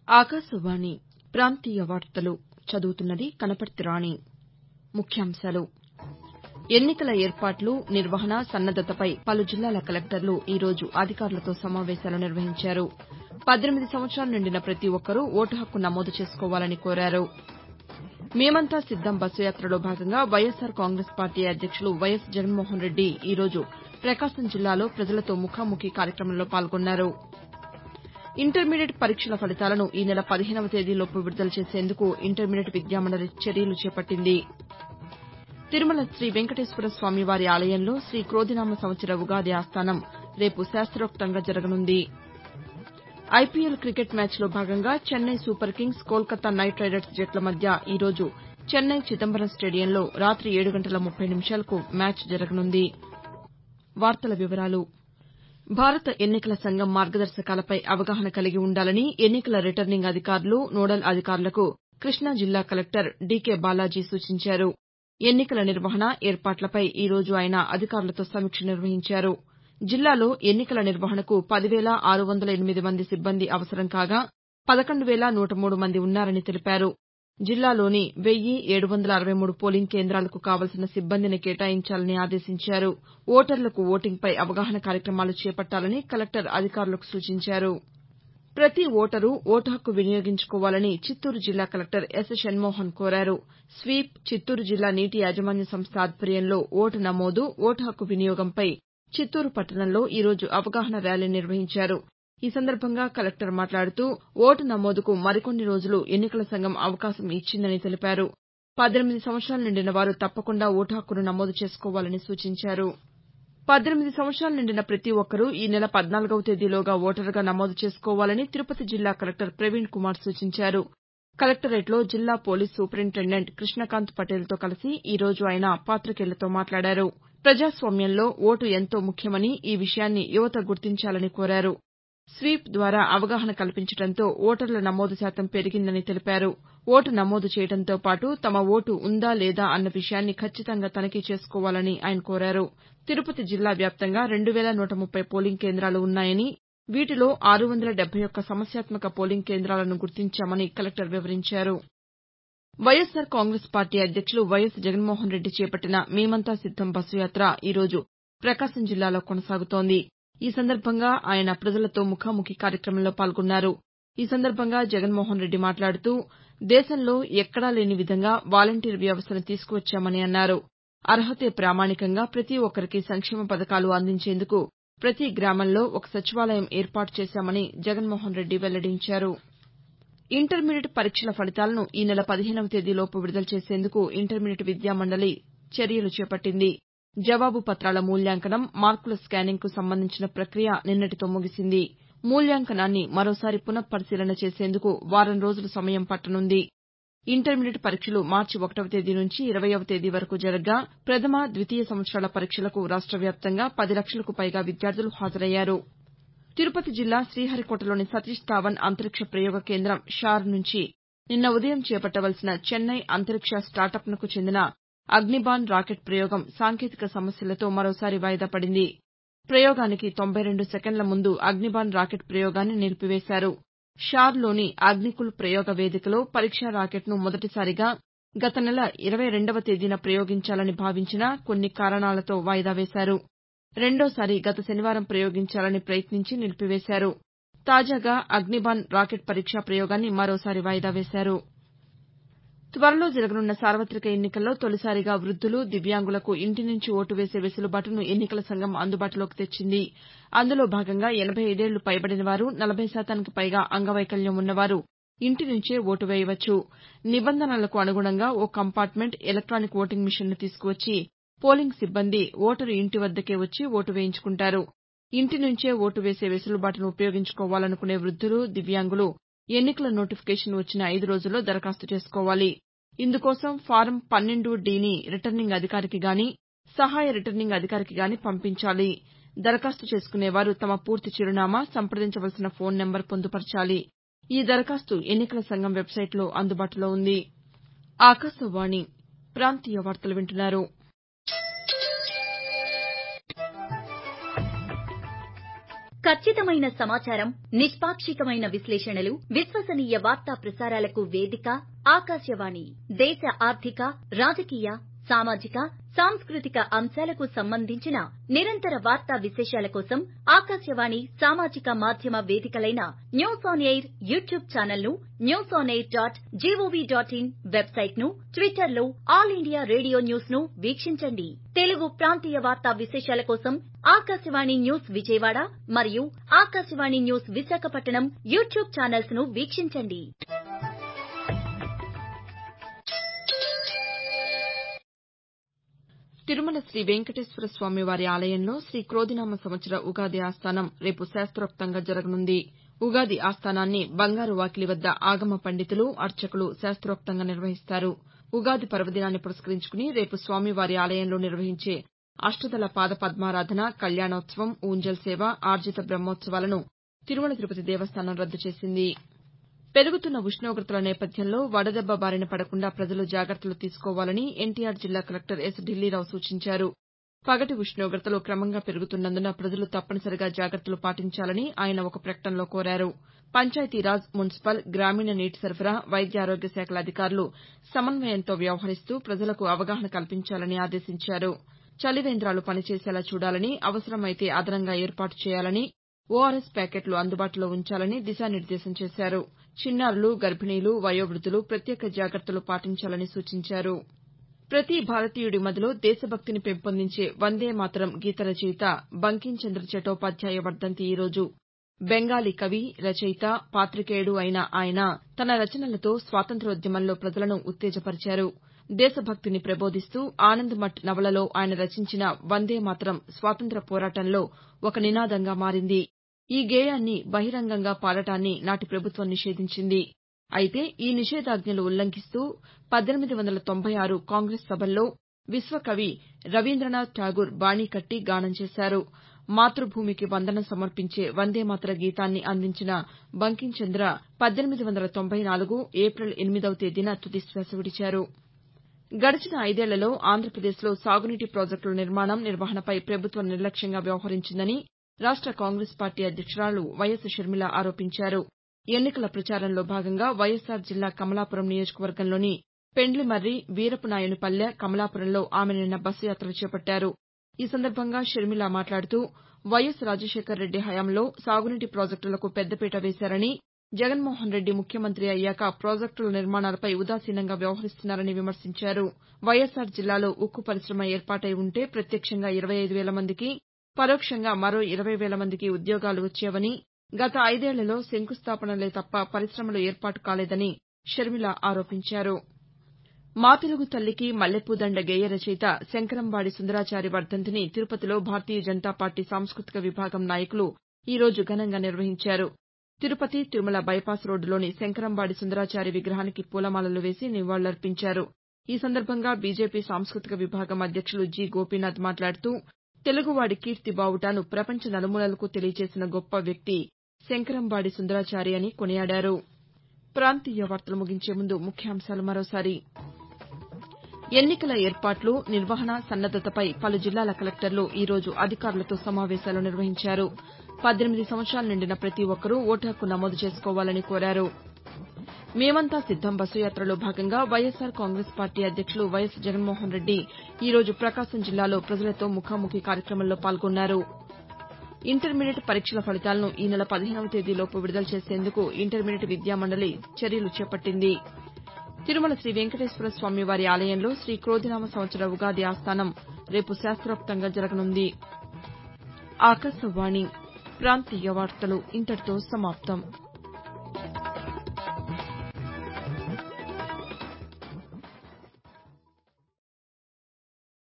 ఆకాశవాణి ప్రాంతీయ వార్తలు చదువుతున్నది కనపర్తి రాణి ముఖ్యాంశాలు ఎన్నికల ఏర్పాట్లు నిర్వహణ సన్నద్దతపై పలు జిల్లాల కలెక్టర్లు ఈ రోజు అధికారులతో సమావేశాలు నిర్వహించారు పద్దెనిమిది సంవత్సరాలు నిండిన ప్రతి ఒక్కరూ ఓటు హక్కు నమోదు చేసుకోవాలని కోరారు మేమంతా సిద్దం బస్సు యాత్రలో భాగంగా వైఎస్సార్ కాంగ్రెస్ పార్టీ అధ్యక్షులు వైఎస్ జగన్మోహన్రెడ్డి ఈ రోజు ప్రకాశం జిల్లాలో ప్రజలతో ముఖాముఖి కార్యక్రమంలో పాల్గొన్నారు ఇంటర్మీడియట్ పరీక్షల ఫలితాలను ఈ నెల పదిహేనవ తేదీలోపు విడుదల చేసేందుకు ఇంటర్మీడియట్ విద్యామండలి చర్యలు చేపట్టింది తిరుమల శ్రీ వెంకటేశ్వర స్వామివారి ఆలయంలో శ్రీ క్రోధినామ సంవత్సర ఉగాది ఆస్థానం రేపు శాస్తోక్తంగా జరగనుంది ఐపీఎల్ క్రికెట్ మ్యాచ్లో భాగంగా Chennai Super Kings Kolkata Knight Riders జట్ల మధ్య ఈ రోజు చెన్నై చిదంబరం స్టేడియంలో రాతి ఏడు గంటల ముప్పై నిమిషాలకు మ్యాచ్ జరగనుంది భారత ఎన్నికల సంఘం మార్గదర్శకాలపై అవగాహన కలిగి ఉండాలని ఎన్నికల రిటర్నింగ్ అధికారులు నోడల్ అధికారులకు కృష్ణా జిల్లా కలెక్టర్ డీకే బాలాజీ సూచించారు ఎన్నికల నిర్వహణ ఏర్పాట్లపై ఈ రోజు ఆయన అధికారులతో సమీక్ష నిర్వహించారు జిల్లాలో ఎన్నికల నిర్వహణకు పది వేల ఆరు వందల ఎనిమిది మంది సిబ్బంది అవసరం కాగా పదకొండు వేల నూట మూడు మంది ఉన్నారని తెలిపారు జిల్లాలోని వెయ్యి ఏడు వందల అరవై మూడు పోలింగ్ కేంద్రాలకు కావలసిన సిబ్బందిని కేటాయించాలని ఆదేశించారు ఓటర్లకు ఓటింగ్పై అవగాహన కార్యక్రమాలు చేపట్టాలని కలెక్టర్ అధికారులకు సూచించారు ప్రతి ఓటరు ఓటు హక్కు వినియోగించుకోవాలని చిత్తూరు జిల్లా కలెక్టర్ ఎస్ షణ్మోహన్ కోరారు స్వీప్ చిత్తూరు జిల్లా నీటి యాజమాన్య సంస్థ ఆధ్వర్యంలో ఓటు నమోదు ఓటు హక్కు వినియోగంపై చిత్తూరు పట్టణంలో ఈ రోజు అవగాహన ర్యాలీ నిర్వహించారు ఈ సందర్భంగా కలెక్టర్ మాట్లాడుతూ ఓటు నమోదుకు మరికొన్ని రోజులు ఎన్నికల సంఘం అవకాశం ఇచ్చిందని తెలిపారు పద్దెనిమిది సంవత్సరాలు నిండిన వారు తప్పకుండా ఓటు హక్కును నమోదు చేసుకోవాలని సూచించారు పద్దెనిమిది సంవత్సరాలు నిండిన ప్రతి ఒక్కరూ ఈ నెల పద్నాలుగవ తేదీలోగా ఓటరుగా నమోదు చేసుకోవాలని తిరుపతి జిల్లా కలెక్టర్ ప్రవీణ్ కుమార్ సూచించారు కలెక్టరేట్లో జిల్లా పోలీస్ సూపరింటెండెంట్ కృష్ణకాంత్ పటేల్తో కలిసి ఈ రోజు ఆయన పాతికేయులతో మాట్లాడారు ప్రజాస్వామ్యంలో ఓటు ఎంతో ముఖ్యమని ఈ విషయాన్ని యువత గుర్తించాలని కోరారు స్వీప్ ద్వారా అవగాహన కల్పించడంతో ఓటర్ల నమోదు శాతం పెరిగిందని తెలిపారు ఓటు నమోదు చేయడంతో పాటు తమ ఓటు ఉందా లేదా అన్న విషయాన్ని ఖచ్చితంగా తనిఖీ చేసుకోవాలని ఆయన కోరారు తిరుపతి జిల్లా వ్యాప్తంగా రెండు వేల నూట ముప్పై పోలింగ్ కేంద్రాలు ఉన్నాయని వీటిలో ఆరు వందల డెబ్బై ఒక్క సమస్యాత్మక పోలింగ్ కేంద్రాలను గుర్తించామని కలెక్టర్ వివరించారు వైఎస్సార్ కాంగ్రెస్ పార్టీ అధ్యక్షులు వైఎస్ జగన్మోహన్రెడ్డి చేపట్టిన మేమంతా సిద్దం బస్సు యాత్ర ఈ రోజు ప్రకాశం జిల్లాలో కొనసాగుతోంది ఈ సందర్భంగా ఆయన ప్రజలతో ముఖాముఖి కార్యక్రమంలో పాల్గొన్నారు ఈ సందర్భంగా జగన్మోహన్రెడ్డి మాట్లాడుతూ దేశంలో ఎక్కడా లేని విధంగా వాలంటీర్ వ్యవస్థను తీసుకువచ్చామని అన్నారు అర్హతే ప్రామాణికంగా ప్రతి ఒక్కరికీ సంక్షేమ పథకాలు అందించేందుకు ప్రతి గ్రామంలో ఒక సచివాలయం ఏర్పాటు చేశామని జగన్మోహన్రెడ్డి వెల్లడించారు ఇంటర్మీడియట్ పరీక్షల ఫలితాలను ఈ నెల పదిహేనవ తేదీలోపు విడుదల చేసేందుకు ఇంటర్మీడియట్ విద్యామండలి చర్యలు చేపట్టింది జవాబు పత్రాల మూల్యాంకనం మార్కుల స్కానింగ్కు సంబంధించిన ప్రక్రియ నిన్నటితో ముగిసింది మూల్యాంకనాన్ని మరోసారి పునఃపరిశీలన చేసేందుకు వారం రోజులు సమయం పట్టనుంది ఇంటర్మీడియట్ పరీక్షలు మార్చి ఒకటవ తేదీ నుంచి ఇరవైవ తేదీ వరకు జరగ్గా ప్రథమ ద్వితీయ సంవత్సరాల పరీక్షలకు రాష్ట వ్యాప్తంగా పది లక్షలకు పైగా విద్యార్థులు హాజరయ్యారు తిరుపతి జిల్లా శ్రీహరికోటలోని సతీష్ ధావన్ అంతరిక్ష ప్రయోగ కేంద్రం షార్ నుంచి నిన్న ఉదయం చేపట్టవలసిన చెన్నై అంతరిక్ష స్టార్టప్కు చెందిన అగ్నిబాన్ రాకెట్ ప్రయోగం సాంకేతిక సమస్యలతో మరోసారి వాయిదా పడింది ప్రయోగానికి తొంభై రెండు సెకండ్ల ముందు అగ్నిబాన్ రాకెట్ ప్రయోగాన్ని నిలిపివేశారు షార్లోని అగ్నికుల్ ప్రయోగ వేదికలో పరీక్షా రాకెట్ను మొదటిసారిగా గత నెల ఇరవై రెండవ తేదీన ప్రయోగించాలని భావించినా కొన్ని కారణాలతో వాయిదా వేశారు రెండోసారి గత శనివారం ప్రయోగించాలని ప్రయత్నించి నిలిపివేశారు తాజాగా అగ్నిబాన్ రాకెట్ పరీక్షా ప్రయోగాన్ని మరోసారి వాయిదా వేశారు త్వరలో జరగనున్న సార్వతిక ఎన్నికల్లో తొలిసారిగా వృద్దులు దివ్యాంగులకు ఇంటి నుంచి ఓటు వేసే వెసులుబాటును ఎన్నికల సంఘం అందుబాటులోకి తెచ్చింది అందులో భాగంగా ఎనబై ఐదేళ్లు పైబడిన వారు నలభై శాతానికి పైగా అంగవైకల్యం ఉన్నవారు ఇంటి నుంచే ఓటు వేయవచ్చు నిబంధనలకు అనుగుణంగా ఓ కంపార్ట్మెంట్ ఎలక్టానిక్ ఓటింగ్ మిషన్ను తీసుకువచ్చి పోలింగ్ సిబ్బంది ఓటరు ఇంటి వద్దకే వచ్చి ఓటు వేయించుకుంటారు ఇంటి నుంచే ఓటు వేసే వెసులుబాటును ఉపయోగించుకోవాలనుకునే వృద్దులు దివ్యాంగులు ఎన్నికల నోటిఫికేషన్ వచ్చిన ఐదు రోజుల్లో దరఖాస్తు చేసుకోవాలి ఇందుకోసం ఫారం పన్నెండు డీని రిటర్నింగ్ అధికారికి గాని సహాయ రిటర్నింగ్ అధికారికి గాని పంపించాలి దరఖాస్తు చేసుకునేవారు తమ పూర్తి చిరునామా సంప్రదించవలసిన ఫోన్ నెంబర్ పొందుపరచాలి ఈ దరఖాస్తు ఎన్నికల సంఘం వెబ్సైట్లో అందుబాటులో ఉంది ఆకాశవాణి ప్రాంతీయ వార్తలు వింటున్నారు ఖచ్చితమైన సమాచారం నిష్పాక్షికమైన విశ్లేషణలు విశ్వసనీయ వార్తా ప్రసారాలకు వేదిక ఆకాశవాణి దేశ ఆర్థిక రాజకీయ సామాజిక సాంస్కృతిక అంశాలకు సంబంధించిన నిరంతర వార్తా విశేషాల కోసం ఆకాశవాణి సామాజిక మాధ్యమ వేదికలైన news on air YouTube channel ను news on air dot GOV dot in website ను ట్విట్టర్ లో ఆల్ ఇండియా రేడియో న్యూస్ ను వీక్షించండి తెలుగు ప్రాంతీయ వార్తా విశేషాల కోసం ఆకాశవాణి న్యూస్ విజయవాడ మరియు Akashvani news Visakhapatnam YouTube channels ను వీక్షించండి తిరుమల శ్రీ వెంకటేశ్వర స్వామి వారి ఆలయంలో శ్రీ క్రోధినామ సంవత్సర ఉగాది ఆస్థానం రేపు శాస్తోక్తంగా జరగనుంది ఉగాది ఆస్థానాన్ని బంగారు వాకిలి వద్ద ఆగమ పండితులు అర్చకులు శాస్తోక్తంగా నిర్వహిస్తారు ఉగాది పర్వదినాన్ని పురస్కరించుకుని రేపు స్వామివారి ఆలయంలో నిర్వహించే అష్టదళ పాద పద్మారాధన కళ్యాణోత్సవం ఊంజల్ సేవ ఆర్జిత బ్రహ్మోత్సవాలను తిరుమల తిరుపతి దేవస్థానం రద్దు చేసింది పెరుగుతున్న ఉష్ణోగ్రతల నేపథ్యంలో వడదెబ్బ బారిన పడకుండా ప్రజలు జాగ్రత్తలు తీసుకోవాలని ఎన్టీఆర్ జిల్లా కలెక్టర్ ఎస్ ఢిల్లీరావు సూచించారు పగటి ఉష్ణోగ్రతలు క్రమంగా పెరుగుతున్నందున ప్రజలు తప్పనిసరిగా జాగ్రత్తలు పాటించాలని ఆయన ఒక ప్రకటనలో కోరారు పంచాయతీరాజ్ మున్సిపల్ గ్రామీణ నీటి సరఫరా వైద్య ఆరోగ్య శాఖల అధికారులు సమన్వయంతో వ్యవహరిస్తూ ప్రజలకు అవగాహన కల్పించాలని ఆదేశించారు చలివేంద్రాలు పనిచేసేలా చూడాలని అవసరమైతే అదనంగా ఏర్పాటు చేయాలని ఓఆర్ఎస్ ప్యాకెట్లు అందుబాటులో ఉంచాలని దిశానిర్దేశం చేశారు చిన్నారులు గర్భిణీలు వయోవృద్దులు ప్రత్యేక జాగ్రత్తలు పాటించాలని సూచించారు ప్రతి భారతీయుడి మదిలో దేశభక్తిని పెంపొందించే వందే మాతరం గీత రచయిత బంకిం చంద్ర చట్టోపాధ్యాయ వర్దంతి ఈ రోజు బెంగాలీ కవి రచయిత పాతికేయుడు అయిన ఆయన తన రచనలతో స్వాతంత్ర్యోద్యమంలో ప్రజలను ఉత్తేజపరిచారు దేశభక్తిని ప్రబోధిస్తూ ఆనంద్ మఠ్ నవలలో ఆయన రచించిన వందే మాతరం స్వాతంత్ర్య పోరాటంలో ఒక నినాదంగా మారింది ఈ గేయాన్ని బహిరంగంగా పాడటాన్ని నాటి ప్రభుత్వం నిషేధించింది అయితే ఈ నిషేధాజ్ఞలు ఉల్లంఘిస్తూ పద్దెనిమిది వందల తొంభై ఆరు కాంగ్రెస్ సభల్లో విశ్వకవి రవీంద్రనాథ్ ఠాగూర్ బాణీ కట్టి గానం చేశారు మాతృభూమికి వందనం సమర్పించే వందేమాతర గీతాన్ని అందించిన బంకిం చంద్ర పద్దెనిమిది వందల తొంభై నాలుగు ఏపిల్ ఎనిమిదవ తేదీన తుదిశ్వాస విడిచారు గడిచిన ఐదేళ్లలో ఆంధ్రప్రదేశ్లో సాగునీటి ప్రాజెక్టుల నిర్మాణం నిర్వహణపై ప్రభుత్వం నిర్లక్ష్యంగా వ్యవహరించిందని రాష్ట కాంగ్రెస్ పార్టీ అధ్యక్షురాలు వైఎస్ షర్మిల ఆరోపించారు ఎన్నికల ప్రచారంలో భాగంగా వైఎస్సార్ జిల్లా కమలాపురం నియోజకవర్గంలోని పెండ్లిమర్రి వీరపునాయునిపల్లె కమలాపురంలో ఆమె నిన్న బస్సు యాత్ర చేపట్టారు ఈ సందర్భంగా షర్మిల మాట్లాడుతూ వైఎస్ రాజశేఖరరెడ్డి హయాంలో సాగునీటి ప్రాజెక్టులకు పెద్దపీట వేశారని జగన్మోహన్ రెడ్డి ముఖ్యమంత్రి అయ్యాక ప్రాజెక్టుల నిర్మాణాలపై ఉదాసీనంగా వ్యవహరిస్తున్నారని విమర్శించారు వైఎస్సార్ జిల్లాలో ఉక్కు పరిశమ ఏర్పాటై ఉంటే ప్రత్యక్షంగా ఇరవై ఐదు వేల మందికి పరోక్షంగా మరో ఇరవై వేల మందికి ఉద్యోగాలు వచ్చేవని గత ఐదేళ్లలో శంకుస్థాపనలే తప్ప పరిశమలు ఏర్పాటు కాలేదని షర్మిల ఆరోపించారు మా తెలుగు తల్లికి మల్లెపూదండ గేయ రచయిత శంకరంబాడి సుందరాచారి వర్దంతిని తిరుపతిలో భారతీయ జనతా పార్టీ సాంస్కృతిక విభాగం నాయకులు ఈ రోజు ఘనంగా నిర్వహించారు తిరుపతి తిరుమల బైపాస్ రోడ్డులోని శంకరంబాడి సుందరాచారి విగ్రహానికి పూలమాలలు వేసి నివాళులర్పించారు ఈ సందర్భంగా బీజేపీ సాంస్కృతిక విభాగం అధ్యక్షులు జి గోపీనాథ్ మాట్లాడుతూ తెలుగువాడి కీర్తి బావుటాను ప్రపంచ నలుమూలలకు తెలియజేసిన గొప్ప వ్యక్తి శంకరంబాడి సుందరాచారి అని కొనియాడారు ప్రాంతీయ వార్తలు ముగించే ముందు ముఖ్యాంశాలు మరోసారి ఎన్నికల ఏర్పాట్లు నిర్వహణ సన్నద్దతపై పలు జిల్లాల కలెక్టర్లు ఈ రోజు అధికారులతో సమావేశాలు నిర్వహించారు పద్దెనిమిది సంవత్సరాలు నిండిన ప్రతి ఒక్కరూ ఓటు హక్కు నమోదు చేసుకోవాలని కోరారు మేమంతా సిద్దం బస్సు యాత్రలో భాగంగా వైఎస్సార్ కాంగ్రెస్ పార్టీ అధ్యక్షులు వైఎస్ జగన్మోహన్ రెడ్డి ఈ రోజు ప్రకాశం జిల్లాలో ప్రజలతో ముఖాముఖి కార్యక్రమంలో పాల్గొన్నారు ఇంటర్మీడియట్ పరీక్షల ఫలితాలను ఈ నెల పదిహేనవ తేదీలోపు విడుదల చేసేందుకు ఇంటర్మీడియట్ విద్యామండలి చర్యలు చేపట్టింది తిరుమల శ్రీ వెంకటేశ్వర స్వామి వారి ఆలయంలో శ్రీ క్రోధినామ సంవత్సర ఉగాది ఆస్థానం రేపు శాస్త్రోక్తంగా జరగనుంది ఆకాశవాణి ప్రాంతీయ వార్తలు ఇంతటితో సమాప్తం